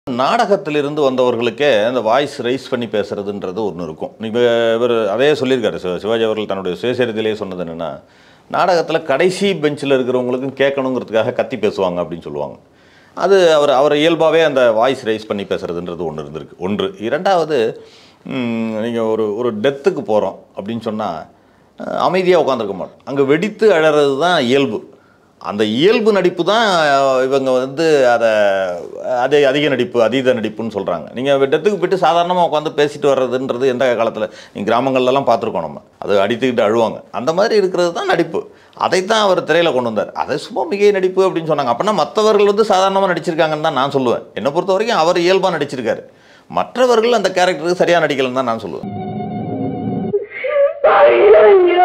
நாடகத்திலிருந்து வந்தவர்களுக்கே அந்த voice raise பண்ணி பேசுறதுன்றது ஒன்று இருக்கும் இப்போ இவர் அதே சொல்லியிருக்காரு சிவ- சிவாஜி அவர்கள் தன்னுடைய சுயசரித்திலேயே சொன்னது என்னென்னா நாடகத்தில் கடைசி பெஞ்சில் இருக்கிறவங்களுக்கும் கேட்கணுங்கிறதுக்காக கத்தி பேசுவாங்க அப்படின்னு சொல்லுவாங்க அது அவர் அவர் இயல்பாகவே அந்த வாய்ஸ் ரைஸ் பண்ணி பேசுறதுன்றது ஒன்று இருந்திருக்கு ஒன்று இரண்டாவது நீங்கள் ஒரு ஒரு டெத்துக்கு போகிறோம் அப்படின்னு சொன்னால் அமைதியாக உட்காந்துருக்க மாட்டோம் அங்கே வெடித்து அழறது தான் இயல்பு அந்த இயல்பு நடிப்பு தான் அஹ், இவங்க வந்து அதை அதே அதிக நடிப்பு அதீத நடிப்புன்னு சொல்கிறாங்க நீங்கள் டெத்துக்கு போயிட்டு சாதாரணமாக உட்காந்து பேசிட்டு வர்றதுன்றது எந்த காலத்தில் நீங்கள் கிராமங்கள்லாம் பார்த்துருக்கோம் நம்ம அது அடித்துக்கிட்டு அழுவாங்க அந்த மாதிரி இருக்கிறது தான் நடிப்பு அதைத்தான் அவர் திரையில் கொண்டு வந்தார் அதை சும்மா மிகை நடிப்பு அப்படின்னு சொன்னாங்க அப்படின்னா மற்றவர்கள் வந்து சாதாரணமாக நடிச்சிருக்காங்கன்னு தான் நான் சொல்லுவேன் என்னை பொறுத்த வரைக்கும் அவர் இயல்பாக நடிச்சிருக்காரு மற்றவர்கள் அந்த கேரக்டருக்கு சரியாக நடிக்கலன்னு தான் நான் சொல்லுவேன் ஐயோ